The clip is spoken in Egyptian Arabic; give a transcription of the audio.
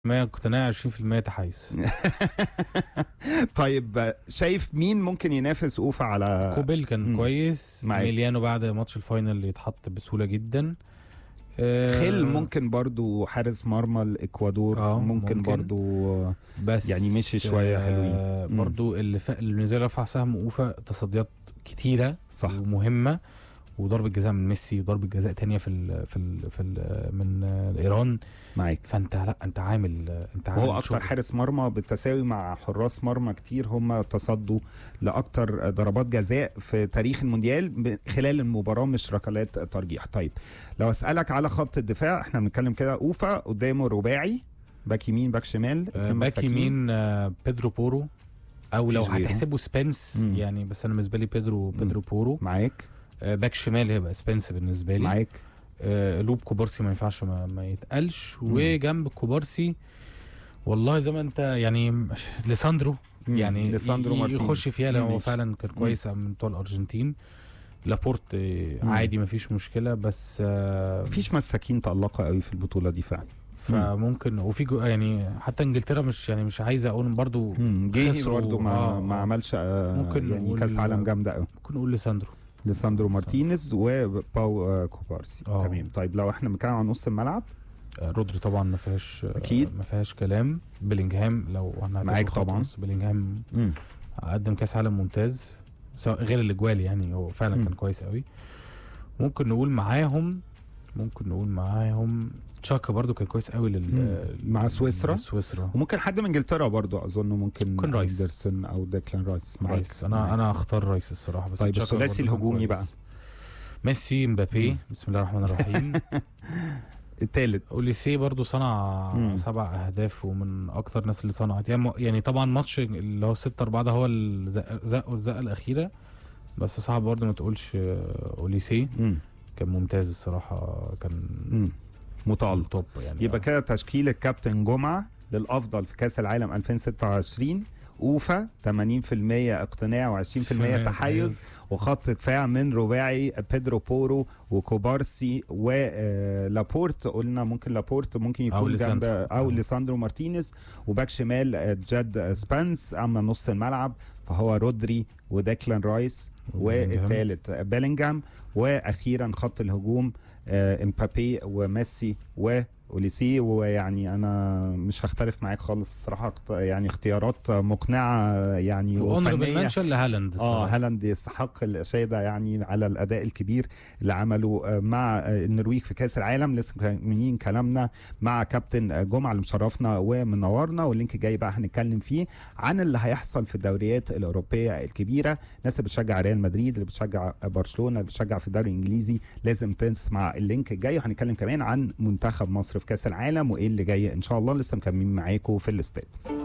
اقتناع 20% تحيز طيب شايف مين ممكن ينافس اوفا على كوبيل كان مم. كويس معاك. ميليانو بعد ماتش الفاينل يتحط بسهوله جدا آه، خيل ممكن برضو حارس مرمى الاكوادور آه، ممكن, ممكن. برضو بس يعني مشي شوية آه، حلوين. مم. برضو اللي, ف... اللي بالنسبه لي رفع سهم اوفا تصديات كتيره صح ومهمه وضربة جزاء من ميسي وضربة جزاء تانية في ال في ال في ال من آه، ايران معاك فانت لا انت عامل انت عامل وهو اكتر شغل. حارس مرمى بالتساوي مع حراس مرمى كتير هم تصدوا لاكتر ضربات جزاء في تاريخ المونديال ب- خلال المباراه مش ركلات ترجيح طيب لو اسالك على خط الدفاع احنا بنتكلم كده اوفا قدامه رباعي باك يمين باك شمال آه، اتنين باك مساكين. يمين آه، بيدرو بورو او لو مفيش غيره. هتحسبه سبنس مم. يعني بس انا بالنسبه لي بيدرو بيدرو بورو معاك آه، باك شمال هيبقى سبنس بالنسبه لي معاك آه، لوب كوبارسي ما ينفعش ما, ما يتقالش مم. وجنب كوبارسي والله زي ما انت يعني ليساندرو مم. يعني ليساندرو ي- مارتينيز. يخش فيها لو هو ماشي. فعلا كان كويس من بتوع الارجنتين لابورت آه، مم. عادي ما فيش مشكله بس آه، مفيش مساكين تألقوا قوي في البطوله دي فعلا فممكن وفي جو يعني حتى انجلترا مش يعني مش عايز اقول برضو مم. جيهي خسروا. برضه ما, آه، ما آه. عملش آه ممكن يعني نقول- كاس عالم جامده قوي ممكن نقول ليساندرو ليساندرو مارتينيز وباو آه، كوبارسي آه. تمام طيب لو احنا بنتكلم عن نص الملعب آه، رودري طبعا ما فيهاش آه، أكيد. ما فيهاش كلام بيلينجهام لو احنا معاك هناخد خط طبعا. نص، بيلينجهام مم. قدم كاس عالم ممتاز سواء غير الاجوال يعني هو فعلا مم. كان كويس قوي ممكن نقول معاهم ممكن نقول معاهم تشاكا برضو كان كويس قوي لل مم. مع سويسرا. سويسرا وممكن حد من انجلترا برضو اظن ممكن ممكن رايس. اندرسون او ديكلان رايس معاك. رايس انا معاك. انا اختار رايس الصراحه بس طيب تشاكا الثلاثي برضو كان الهجومي كويس. بقى. ميسي مبابي مم. بسم الله الرحمن الرحيم الثالث اوليسي برضو صنع مم. سبع اهداف ومن اكتر الناس اللي صنعت يعني يعني طبعا ماتش اللي هو 6 4 ده هو اللي زق- زقه الزقه الاخيره بس صعب برضو ما تقولش آه، اوليسي كان ممتاز الصراحه كان متألق توب يعني يبقى آه. كده تشكيل الكابتن جمعه للافضل في كاس العالم 2026 اوفا 80% اقتناع و20% تحيز وخط دفاع من رباعي بيدرو بورو وكوبارسي ولابورت قلنا ممكن لابورت ممكن يكون جنب ليساندرو. او آه. ليساندرو مارتينيز وباك شمال آه، جاد سبانس اما نص الملعب فهو رودري وديكلان رايس وبيلينجهام. والثالث بيلينجهام واخيرا خط الهجوم آه، امبابي وميسي واوليسي ويعني انا مش هختلف معاك خالص الصراحه اخت- يعني اختيارات مقنعه يعني واونربل وفنيه منشن لهالاند اه الصراحة. هالاند يستحق الاشاده يعني على الاداء الكبير اللي عمله آه، مع آه، النرويج في كاس العالم لسه مكملين كلامنا مع كابتن آه، جمعه اللي مشرفنا ومنورنا واللينك جاي بقى هنتكلم فيه عن اللي هيحصل في الدوريات الاوروبيه الكبيره الناس اللي بتشجع ريال مدريد اللي بتشجع برشلونه اللي بتشجع في الدوري الانجليزي لازم تسمع اللينك الجاي وهنتكلم كمان عن منتخب مصر في كاس العالم وايه اللي جاي ان شاء الله لسه مكملين معاكم في الاستاد